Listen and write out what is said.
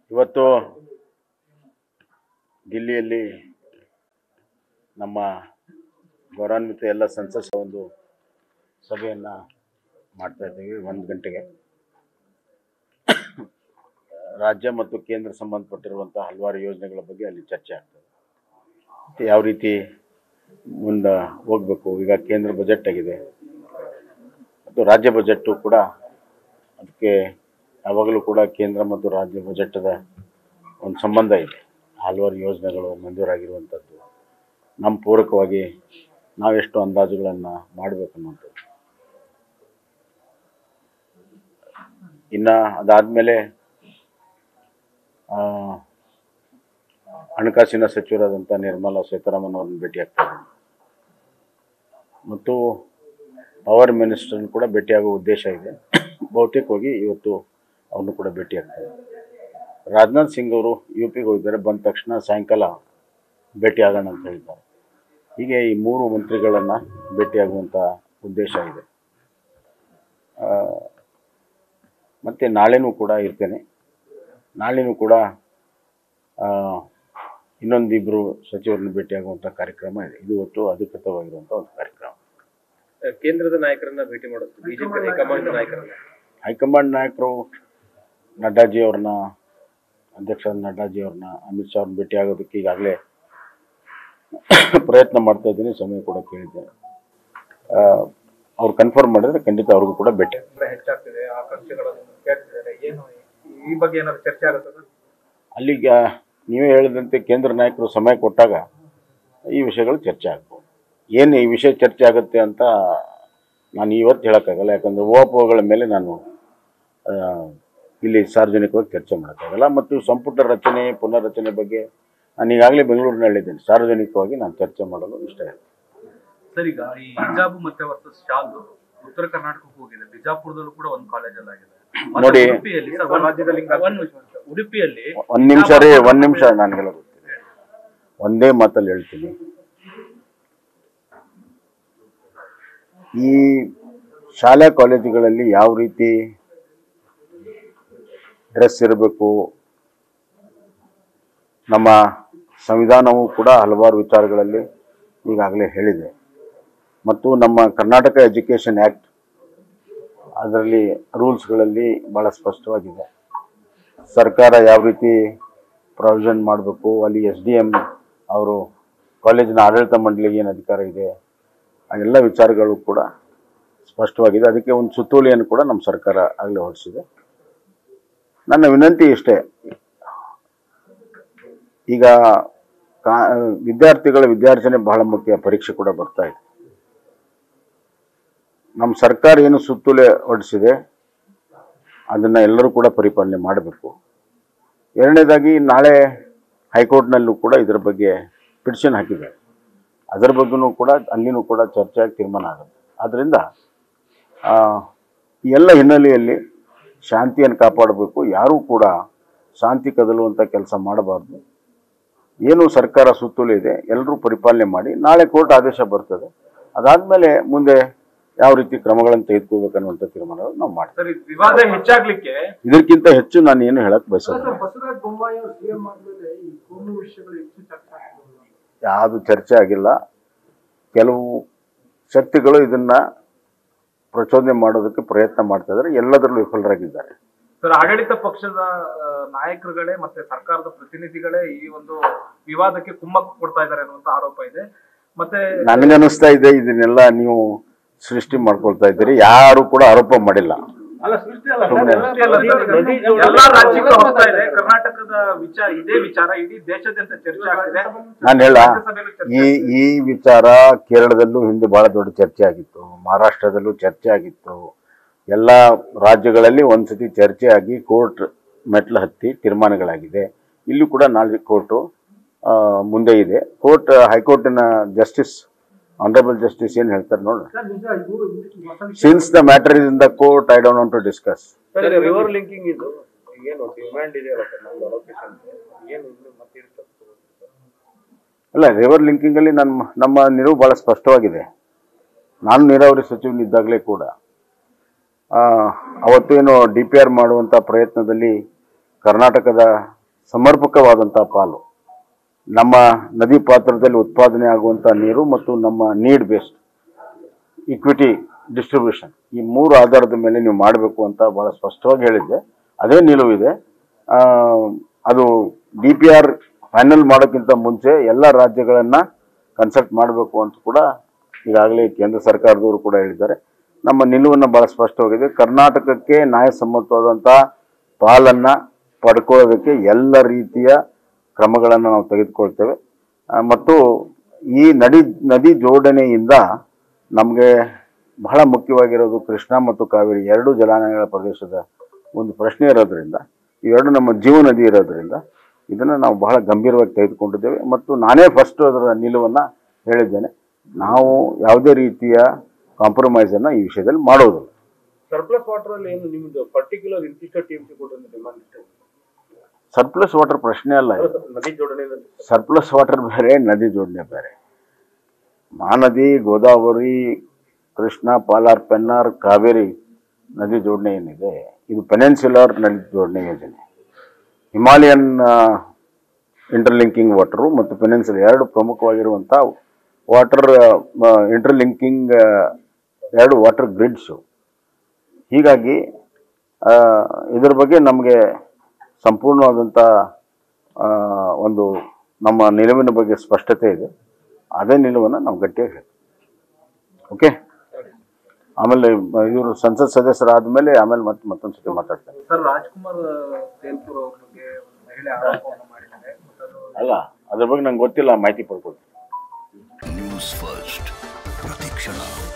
ಇವತ್ತು ದಿಲ್ಲಿಯಲ್ಲಿ ನಮ್ಮ ಗೌರವಾನ್ವಿತ ಎಲ್ಲ ಸಂಸತ್ ಒಂದು ಸಭೆಯನ್ನು ಮಾಡ್ತಾ ಇದ್ದೀವಿ ಒಂದು ಗಂಟೆಗೆ ರಾಜ್ಯ ಮತ್ತು ಕೇಂದ್ರ ಸಂಬಂಧಪಟ್ಟಿರುವಂಥ ಹಲವಾರು ಯೋಜನೆಗಳ ಬಗ್ಗೆ ಅಲ್ಲಿ ಚರ್ಚೆ ಆಗ್ತದೆ ಮತ್ತು ಯಾವ ರೀತಿ ಮುಂದೆ ಹೋಗಬೇಕು ಈಗ ಕೇಂದ್ರ ಬಜೆಟ್ ಆಗಿದೆ ಮತ್ತು ರಾಜ್ಯ ಬಜೆಟ್ಟು ಕೂಡ ಅದಕ್ಕೆ ಯಾವಾಗಲೂ ಕೂಡ ಕೇಂದ್ರ ಮತ್ತು ರಾಜ್ಯ ಬಜೆಟದ ಒಂದು ಸಂಬಂಧ ಇದೆ ಹಲವಾರು ಯೋಜನೆಗಳು ಮಂಜೂರಾಗಿರುವಂಥದ್ದು ನಮ್ಮ ಪೂರಕವಾಗಿ ನಾವೆಷ್ಟು ಅಂದಾಜುಗಳನ್ನು ಮಾಡಬೇಕು ಅನ್ನುವಂಥದ್ದು ಇನ್ನು ಅದಾದಮೇಲೆ ಹಣಕಾಸಿನ ಸಚಿವರಾದಂಥ ನಿರ್ಮಲಾ ಸೀತಾರಾಮನ್ ಅವ್ರನ್ನ ಭೇಟಿ ಆಗ್ತಾರೆ ಮತ್ತು ಪವರ್ ಮಿನಿಸ್ಟರ್ನ ಕೂಡ ಭೇಟಿಯಾಗುವ ಉದ್ದೇಶ ಇದೆ ಬಹುತೇಕವಾಗಿ ಇವತ್ತು ಅವ್ರನ್ನೂ ಕೂಡ ಭೇಟಿ ಆಗ್ತಾರೆ ರಾಜನಾಥ್ ಸಿಂಗ್ ಅವರು ಯು ಪಿಗೆ ಹೋಗಿದ್ದಾರೆ ಬಂದ ತಕ್ಷಣ ಸಾಯಂಕಾಲ ಭೇಟಿ ಆಗೋಣ ಅಂತ ಹೇಳಿದ್ದಾರೆ ಹೀಗೆ ಈ ಮೂರು ಮಂತ್ರಿಗಳನ್ನು ಭೇಟಿಯಾಗುವಂಥ ಉದ್ದೇಶ ಇದೆ ಆ, ಮತ್ತೆ ನಾಳೆನೂ ಕೂಡ ಇರ್ತೇನೆ ನಾಳೆನೂ ಕೂಡ ಆ, ಇನ್ನೊಂದಿಬ್ಬರು ಸಚಿವರನ್ನು ಭೇಟಿಯಾಗುವಂಥ ಕಾರ್ಯಕ್ರಮ ಇದೆ ಇದು ಒಟ್ಟು ಅಧಿಕೃತವಾಗಿರುವಂಥ ಒಂದು ಕಾರ್ಯಕ್ರಮ ಕೇಂದ್ರದ ನಾಯಕರನ್ನ ಭೇಟಿ ಮಾಡೋದು ಬಿಜೆಪಿ ಹೈಕಮಾಂಡ್ ನಾಯಕರನ್ನ ಹೈಕಮಾಂಡ್ ನಾಯಕರು ನಡ್ಡಾಜಿ ಅವ್ರನ್ನ ಅಧ್ಯಕ್ಷ ನಡ್ಡಾಜಿ ಅವ್ರನ್ನ ಅಮಿತ್ ಶಾ ಅವ್ರನ್ನ ಭೇಟಿ ಆಗೋದಕ್ಕೆ ಈಗಾಗಲೇ ಪ್ರಯತ್ನ ಮಾಡ್ತಾ ಇದ್ದೀನಿ ಸಮಯ ಕೂಡ ಕೇಳಿದ್ದೇನೆ ಆ, ಅವ್ರು ಕನ್ಫರ್ಮ್ ಮಾಡಿದ್ರೆ ಖಂಡಿತ ಅವ್ರಿಗೂ ಕೂಡ ಭೇಟಿ ಆಗ್ತೀನಿ. ಅಂದ್ರೆ ಹೆಚ್ಚಾಗ್ತಿದೆ ಆಕಾಂಕ್ಷೆಗಳನ್ನು ಕೇಳ್ತಿದ್ದಾರೆ ಏನು ಈ ಬಗ್ಗೆ ಏನಾದ್ರು ಚರ್ಚೆ ಆಗುತ್ತದೆ ಅಲ್ಲಿಗೆ ನೀವೇ ಹೇಳಿದಂತೆ ಕೇಂದ್ರ ನಾಯಕರು ಸಮಯ ಕೊಟ್ಟಾಗ ಈ ವಿಷಯಗಳು ಚರ್ಚೆ ಆಗ್ಬೋದು ಏನು ಈ ವಿಷಯ ಚರ್ಚೆ ಆಗುತ್ತೆ ಅಂತ ನಾನು ಇವತ್ತು ಹೇಳೋಕ್ಕಾಗಲ್ಲ ಯಾಕಂದರೆ ಓಪೋಗಳ ಮೇಲೆ ನಾನು ಆ, ಇಲ್ಲಿ ಸಾರ್ವಜನಿಕವಾಗಿ ಚರ್ಚೆ ಮಾಡೋಕ್ಕಾಗಲ್ಲ ಮತ್ತು ಸಂಪುಟ ರಚನೆ ಪುನರ್ರಚನೆ ಬಗ್ಗೆ ನಾನು ಈಗಾಗಲೇ ಬೆಂಗಳೂರಿನಲ್ಲಿ ಹೇಳಿದ್ದೇನೆ ಸಾರ್ವಜನಿಕವಾಗಿ ನಾನು ಚರ್ಚೆ ಮಾಡಲು ಇಷ್ಟ ಇದೆ ಸರ್ ಈಗ ಈ ಹಿಜಾಬ್ ಮತ್ತೆ ವರ್ಸಸ್ ಶಾಲು ಉತ್ತರ ಕರ್ನಾಟಕಕ್ಕೆ ಹೋಗಿದೆ ಬಿಜಾಪುರದಲ್ಲೂ ಕೂಡ ಒಂದು ಕಾಲೇಜಲ್ಲಿ ಆಗಿದೆ ಮತ್ತೆ ನೋಡಿ. ಉಡುಪಿಯಲ್ಲಿ ಸರ್ ಒಂದ್- ರಾಜ್ಯದಲ್ಲಿ ಹಿಂಗ್ ಒಂದ್ ನಿಮಿಷ. ಉಡುಪಿಯಲ್ಲಿ ಒಂದು ನಿಮಿಷ ರೀ ಒಂದು ನಿಮಿಷ ನಾನು ಹೇಳೋದು ಒಂದೇ ಮಾತಲ್ಲಿ ಹೇಳ್ತೀನಿ ಈ ಶಾಲಾ ಕಾಲೇಜುಗಳಲ್ಲಿ ಯಾವ ರೀತಿ ಡ್ರೆಸ್ ಇರಬೇಕು ನಮ್ಮ ಸಂವಿಧಾನವು ಕೂಡ ಹಲವಾರು ವಿಚಾರಗಳಲ್ಲಿ ಈಗಾಗಲೇ ಹೇಳಿದೆ ಮತ್ತು ನಮ್ಮ ಕರ್ನಾಟಕ ಎಜುಕೇಷನ್ ಆ್ಯಕ್ಟ್ ಅದರಲ್ಲಿ ರೂಲ್ಸ್ಗಳಲ್ಲಿ ಭಾಳ ಸ್ಪಷ್ಟವಾಗಿದೆ ಸರ್ಕಾರ ಯಾವ ರೀತಿ ಪ್ರಾವಿಷನ್ ಮಾಡಬೇಕು ಅಲ್ಲಿ ಎಸ್ ಡಿ ಎಮ್ ಅವರು ಕಾಲೇಜಿನ ಆಡಳಿತ ಮಂಡಳಿಗೆ ಏನು ಅಧಿಕಾರ ಇದೆ ಆ ಎಲ್ಲ ವಿಚಾರಗಳು ಕೂಡ ಸ್ಪಷ್ಟವಾಗಿದೆ ಅದಕ್ಕೆ ಒಂದು ಸುತ್ತೋಲೆಯನ್ನು ಕೂಡ ನಮ್ಮ ಸರ್ಕಾರ ಆಗಲೇ ಹೊರಡಿಸಿದೆ ನನ್ನ ವಿನಂತಿ ಇಷ್ಟೇ ಈಗ ಕಾ ವಿದ್ಯಾರ್ಥಿಗಳ ವಿದ್ಯಾರ್ಜನೆ ಬಹಳ ಮುಖ್ಯ ಪರೀಕ್ಷೆ ಕೂಡ ಬರ್ತಾ ಇದೆ ನಮ್ಮ ಸರ್ಕಾರ ಏನು ಸುತ್ತೋಲೆ ಹೊರಡಿಸಿದೆ ಅದನ್ನ ಎಲ್ಲರೂ ಕೂಡ ಪರಿಪಾಲನೆ ಮಾಡಬೇಕು ಎರಡನೇದಾಗಿ ನಾಳೆ ಹೈಕೋರ್ಟ್ನಲ್ಲೂ ಕೂಡ ಇದರ ಬಗ್ಗೆ ಪಿಟಿಷನ್ ಹಾಕಿದ್ದಾರೆ ಅದರ ಬಗ್ಗೆನೂ ಕೂಡ ಅಲ್ಲಿನೂ ಕೂಡ ಚರ್ಚೆ ಆಗಿ ತೀರ್ಮಾನ ಆಗುತ್ತೆ ಆದ್ದರಿಂದ ಆ, ಈ ಎಲ್ಲ ಹಿನ್ನೆಲೆಯಲ್ಲಿ ಶಾಂತಿಯನ್ನು ಕಾಪಾಡಬೇಕು ಯಾರೂ ಕೂಡ ಶಾಂತಿ ಕದಲುವಂಥ ಕೆಲಸ ಮಾಡಬಾರ್ದು ಏನು ಸರ್ಕಾರ ಸುತ್ತೋಲೆ ಇದೆ ಎಲ್ಲರೂ ಪರಿಪಾಲನೆ ಮಾಡಿ ನಾಳೆ ಕೋರ್ಟ್ ಆದೇಶ ಬರ್ತದೆ ಅದಾದಮೇಲೆ ಮುಂದೆ ಯಾವ ರೀತಿ ಕ್ರಮಗಳನ್ನು ತೆಗೆದುಕೋಬೇಕನ್ನುವಂಥ ತೀರ್ಮಾನಗಳು ನಾವು ಮಾಡ್ತೀವಿ ಸರ್ ಇದು ವಿವಾದ ಹೆಚ್ಚಾಗ್ಲಿಕ್ಕೆ ಇದಕ್ಕಿಂತ ಹೆಚ್ಚು ನಾನು ಏನು ಹೇಳಕ್ ಬಯಸೋದಿಲ್ಲ ಬಸವರಾಜ ಬೊಮ್ಮಾಯಿ ಅವರು ಸಿಎಂ ಆದ್ಮೇಲೆ ಈ ಕೋಮು ವಿಷಯಗಳು ಹೆಚ್ಚು ಚರ್ಚೆ ಆಗ್ತಿದೆ ಯಾವುದು ಚರ್ಚೆ ಆಗಿಲ್ಲ ಕೆಲವು ಶಕ್ತಿಗಳು ಇದನ್ನ ಪ್ರಚೋದನೆ ಮಾಡೋದಕ್ಕೆ ಪ್ರಯತ್ನ ಮಾಡ್ತಾ ಇದ್ದಾರೆ ಎಲ್ಲದರಲ್ಲೂ ವಿಫಲರಾಗಿದ್ದಾರೆ ಸರ್ ಆಡಳಿತ ಪಕ್ಷದ ಆ, ನಾಯಕರುಗಳೇ ಮತ್ತೆ ಸರ್ಕಾರದ ಪ್ರತಿನಿಧಿಗಳೇ ಈ ಒಂದು ವಿವಾದಕ್ಕೆ ಕುಮ್ಮಕ್ಕು ಕೊಡ್ತಾ ಇದ್ದಾರೆ ಅನ್ನುವಂತ ಆರೋಪ ಇದೆ ಮತ್ತೆ ನನಗನ್ನಿಸ್ತಾ ಇದೆ ಇದನ್ನೆಲ್ಲ ನೀವು ಸೃಷ್ಟಿ ಮಾಡ್ಕೊಳ್ತಾ ಇದ್ದೀರಿ ಯಾರು ಕೂಡ ಆರೋಪ ಮಾಡಿಲ್ಲ ಅಲ್ಲ ಸೃಷ್ಟಿ ಅಲ್ಲ ಸುಮ್ನೆ. ಸೃಷ್ಟಿ ಅಲ್ಲ ಸರ್. ಎಲ್ಲಾ ರಾಜ್ಯಕ್ಕೂ ಹೋಗ್ತಾ ಇದೆ ಕರ್ನಾಟಕದ ವಿಚಾರ ಇದೇ ವಿಚಾರ ಇಡೀ ದೇಶಾದ್ಯಂತ ಚರ್ಚೆ ಆಗ್ತಿದೆ ನಾನು ಹೇಳ ರಾಜ್ಯಸಭೆಯಲ್ಲೂ ಚರ್ಚೆ ಈ ಈ ವಿಚಾರ ಕೇರಳದಲ್ಲೂ ಹಿಂದೆ ಬಹಳ ದೊಡ್ಡ ಚರ್ಚೆ ಆಗಿತ್ತು ಮಹಾರಾಷ್ಟ್ರದಲ್ಲೂ ಚರ್ಚೆ ಆಗಿತ್ತು ಎಲ್ಲ ರಾಜ್ಯಗಳಲ್ಲಿ ಒಂದ್ಸತಿ ಚರ್ಚೆ ಆಗಿ ಕೋರ್ಟ್ ಮೆಟ್ಲು ಹತ್ತಿ ತೀರ್ಮಾನಗಳಾಗಿದೆ ಇಲ್ಲೂ ಕೂಡ ನಾಳೆ ಕೋರ್ಟು ಆ, ಮುಂದೆ ಇದೆ ಕೋರ್ಟ್ ಹೈಕೋರ್ಟಿನ ಜಸ್ಟಿಸ್ ಆನರಬಲ್ ಜಸ್ಟಿಸ್ ಏನು ಹೇಳ್ತಾರೆ ನೋಡ್ರಿ ಸರ್ ನಿಜ ಇದು ಇದು ಹೊಸ ವಿಷಯ since the matter is in the court I don't want to discuss river linking ಇದು ಏನು ಡಿಮ್ಯಾಂಡ್ ಇದೆಯಲ್ಲ ಸರ್ ನಮ್ದು ಅಲೋಕೇಶನ್ ಏನು ಇನ್ನು ಮತ್ತೆ ಇರುತ್ತೆ ಅಲ್ಲ ರಿವರ್ ಲಿಂಕಿಂಗಲ್ಲಿ ನಮ್ಮ ನಮ್ಮ ನಿಲುವು ಭಾಳ ಸ್ಪಷ್ಟವಾಗಿದೆ ನಾನು ನೀರಾವರಿ ಸಚಿವನಿದ್ದಾಗಲೇ ಕೂಡ ಆ, ಅವತ್ತು ಏನು ಡಿ ಪಿ ಆರ್ ಮಾಡುವಂಥ ಪ್ರಯತ್ನದಲ್ಲಿ ಕರ್ನಾಟಕದ ಸಮರ್ಪಕವಾದಂಥ ಪಾಲು ನಮ್ಮ ನದಿ ಪಾತ್ರದಲ್ಲಿ ಉತ್ಪಾದನೆ ಆಗುವಂಥ ನೀರು ಮತ್ತು ನಮ್ಮ ನೀಡ್ ಬೇಸ್ಡ್ ಇಕ್ವಿಟಿ ಡಿಸ್ಟ್ರಿಬ್ಯೂಷನ್ ಈ ಮೂರು ಆಧಾರದ ಮೇಲೆ ನೀವು ಮಾಡಬೇಕು ಅಂತ ಭಾಳ ಸ್ಪಷ್ಟವಾಗಿ ಹೇಳಿದ್ದೆ ಅದೇ ನಿಲುವಿದೆ ಆ, ಅದು ಡಿ ಪಿ ಆರ್ ಫೈನಲ್ ಮಾಡೋಕ್ಕಿಂತ ಮುಂಚೆ ಎಲ್ಲ ರಾಜ್ಯಗಳನ್ನು ಕನ್ಸಲ್ಟ್ ಮಾಡಬೇಕು ಅಂತ ಕೂಡ ಈಗಾಗಲೇ ಕೇಂದ್ರ ಸರ್ಕಾರದವರು ಕೂಡ ಹೇಳಿದ್ದಾರೆ ನಮ್ಮ ನಿಲುವನ್ನು ಭಾಳ ಸ್ಪಷ್ಟವಾಗಿದೆ ಕರ್ನಾಟಕಕ್ಕೆ ನ್ಯಾಯಸಮ್ಮತವಾದಂಥ ಪಾಲನ್ನು ಪಡ್ಕೊಳ್ಳೋದಕ್ಕೆ ಎಲ್ಲ ರೀತಿಯ ಕ್ರಮಗಳನ್ನು ನಾವು ತೆಗೆದುಕೊಳ್ತೇವೆ ಆ, ಮತ್ತು ಈ ನದಿ ನದಿ ಜೋಡಣೆಯಿಂದ ನಮಗೆ ಬಹಳ ಮುಖ್ಯವಾಗಿರೋದು ಕೃಷ್ಣ ಮತ್ತು ಕಾವೇರಿ ಎರಡೂ ಜಲಾನಯಗಳ ಪ್ರದೇಶದ ಒಂದು ಪ್ರಶ್ನೆ ಇರೋದ್ರಿಂದ ಇವೆರಡು ನಮ್ಮ ಜೀವ ನದಿ ಇರೋದ್ರಿಂದ ಇದನ್ನು ನಾವು ಬಹಳ ಗಂಭೀರವಾಗಿ ತೆಗೆದುಕೊಂಡಿದ್ದೇವೆ ಮತ್ತು ನಾನೇ ಫಸ್ಟ್ ಅದರ ನಿಲುವನ್ನು ಹೇಳಿದ್ದೇನೆ ನಾವು ಯಾವುದೇ ರೀತಿಯ ಕಾಂಪ್ರಮೈಸನ್ನು ಈ ವಿಷಯದಲ್ಲಿ ಮಾಡೋದಿಲ್ಲ ಸರ್ಪ್ಲಸ್ ವಾಟರ್ ಅಲ್ಲಿ ಏನು ನಿಮ್ದು ಪರ್ಟಿಕ್ಯುಲರ್ ಇಂತಿಷ್ಟು ಟೀಮ್ಸ್ ಕೊಟ್ಟಿರೋ ಡಿಮಾಂಡ್ ಇಷ್ಟು ಸರ್ಪ್ಲಸ್ ವಾಟರ್ ಪ್ರಶ್ನೆ ಅಲ್ಲ ಇದು. ನದಿ ಜೋಡಣೆ ಸರ್ಪ್ಲಸ್ ವಾಟರ್ ಬೇರೆ ನದಿ ಜೋಡಣೆ ಬೇರೆ ಮಹಾನದಿ ಗೋದಾವರಿ ಕೃಷ್ಣ ಪಾಲಾರ್ ಪೆನ್ನಾರ್ ಕಾವೇರಿ ನದಿ ಜೋಡಣೆ ಏನಿದೆ ಇದು ಪೆನೆನ್ಸುಲಾರ್ ನದಿ ಜೋಡಣೆ ಯೋಜನೆ ಹಿಮಾಲಯನ್ ಇಂಟರ್ಲಿಂಕಿಂಗ್ ವಾಟರು ಮತ್ತು ಪೆನೆನ್ಸುಲರ್ ಎರಡು ಪ್ರಮುಖವಾಗಿರುವಂಥ ವಾಟರ್ ಇಂಟರ್ಲಿಂಕಿಂಗ್ ಎರಡು ವಾಟರ್ ಗ್ರಿಡ್ಸು ಹೀಗಾಗಿ ಆ, ಇದ್ರ ಬಗ್ಗೆ ನಮಗೆ ಸಂಪೂರ್ಣವಾದಂಥ ಆ, ಒಂದು ನಮ್ಮ ನಿಲುವಿನ ಬಗ್ಗೆ ಸ್ಪಷ್ಟತೆ ಇದೆ ಅದೇ ನಿಲುವನ್ನು ನಾವು ಗಟ್ಟಿಯಾಗಿ ಹೇಳ್ತೀವಿ ಓಕೆ ಆಮೇಲೆ ಇವರು ಸಂಸತ್ ಸದಸ್ಯರಾದ ಮೇಲೆ ಆಮೇಲೆ ಮತ್ತೆ ಮತ್ತೊಂದು ಸತಿ ಮಾತಾಡ್ತಾರೆ ಸರ್ ರಾಜ್ಕುಮಾರ್ ತೇಲ್ಪುರ್ ಅವ್ರ ಬಗ್ಗೆ ಒಂದು ಮಹಿಳೆ ಆರೋಪವನ್ನು ಮಾಡಿದ್ದಾರೆ ಮತ್ತು ಅದು ಅಲ್ಲ ಅದ್ರ ಬಗ್ಗೆ ನಂಗೆ ಗೊತ್ತಿಲ್ಲ ಮಾಹಿತಿ ಪಡ್ಕೊಳ್ತೀನಿ ನ್ಯೂಸ್ ಫಸ್ಟ್ ಪ್ರತಿಕ್ಷಣ